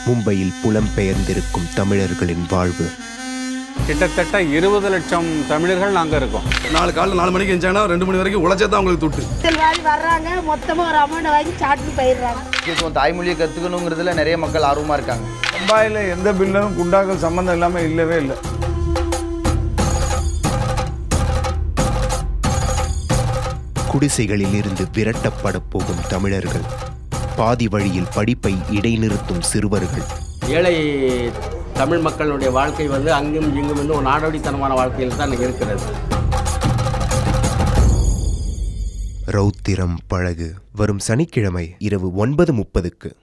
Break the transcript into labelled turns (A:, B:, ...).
A: மும்பையில் புலம்பெயர்ந்திருக்கும் தமிழர்களின் வாழ்வு
B: கிட்டத்தட்ட இருபது லட்சம் தமிழர்கள் நாங்கள் இருக்கோம்
C: நாலு காலைல நாலு மணிக்கு எழுந்தாங்கன்னா ரெண்டு மணி வரைக்கும் உழைச்சா தான் அவங்களுக்கு துட்டு
D: அரசியல்வாதி வர்றாங்க மொத்தமாக ஒரு அமௌண்ட்டை வாங்கி சாப்பிட்டு போயிடுறாங்க
E: முக்கியத்துவம் தாய்மொழியை கற்றுக்கணுங்கிறதுல நிறைய மக்கள் ஆர்வமாக இருக்காங்க
F: மும்பாயில் எந்த பில்லும் குண்டாக்கள் சம்மந்தம் இல்லாமல் இல்லவே இல்லை
A: குடிசைகளில் இருந்து விரட்டப்பட போகும் தமிழர்கள் பாதி வழியில் படிப்பை இடைநிறுத்தும் சிறுவர்கள்
G: ஏழை தமிழ் மக்களுடைய வாழ்க்கை வந்து அங்கும் இங்கும் வந்து ஒரு நாடோடித்தனமான வாழ்க்கையில் தான் இருக்கிறது
A: ரௌத்திரம் பழகு வரும் சனிக்கிழமை இரவு ஒன்பது முப்பதுக்கு